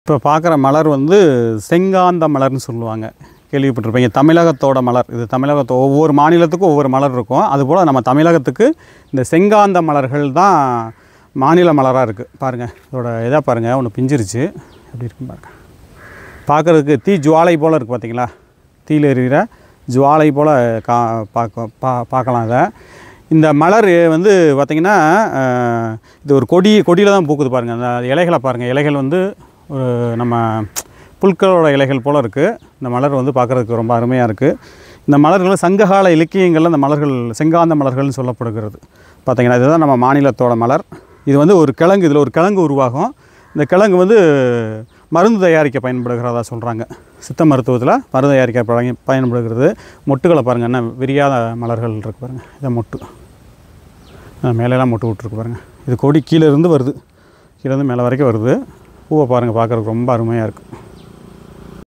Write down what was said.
இப்போ பார்க்குற மலர் வந்து செங்காந்த மலர்னு சொல்லுவாங்க கேள்விப்பட்டிருப்பீங்க தமிழகத்தோட மலர் இது தமிழகத்தோ ஒவ்வொரு மாநிலத்துக்கும் ஒவ்வொரு மலர் இருக்கும் அதுபோல் நம்ம தமிழகத்துக்கு இந்த செங்காந்த மலர்கள் தான் மாநில மலராக இருக்குது பாருங்கள் இதோட இதாக பாருங்கள் ஒன்று பிஞ்சிருச்சு எப்படி இருக்குன்னு பாருங்கள் பார்க்குறதுக்கு தீ ஜுவாலை போல் இருக்குது பார்த்தீங்களா தீயில் எரிகிற ஜுவாலை போல் கா பார்க்க பா பார்க்கலாம் இதை இந்த மலர் வந்து பார்த்திங்கன்னா அஹ், இது ஒரு கொடி கொடியில் தான் பூக்குது பாருங்கள் அந்த இலைகளை பாருங்கள் இலைகள் வந்து ஒரு நம்ம புல்களோட இலைகள் போல் இருக்குது இந்த மலர் வந்து பார்க்குறதுக்கு ரொம்ப அருமையாக இருக்குது இந்த மலர்கள் சங்ககால இலக்கியங்களில் இந்த மலர்கள் செங்காந்த மலர்கள்னு சொல்லப்படுகிறது பார்த்தீங்கன்னா இதுதான் நம்ம மாநிலத்தோட மலர் இது வந்து ஒரு கிழங்கு இதில் ஒரு கிழங்கு உருவாகும் இந்த கிழங்கு வந்து மருந்து தயாரிக்க பயன்படுகிறதா சொல்கிறாங்க சித்த மருத்துவத்தில் மருந்து தயாரிக்க பயன் பயன்படுகிறது மொட்டுகளை பாருங்கள் என்ன விரியாத மலர்கள் இருக்கு பாருங்கள் இதை மொட்டு அஹ் மேலெல்லாம் மொட்டு விட்ருக்கு பாருங்கள் இது கொடி கீழே இருந்து வருது கீழே இருந்து மேலே வரைக்கும் வருது பூவை பாருங்கள் பார்க்குறதுக்கு ரொம்ப அருமையாக இருக்குது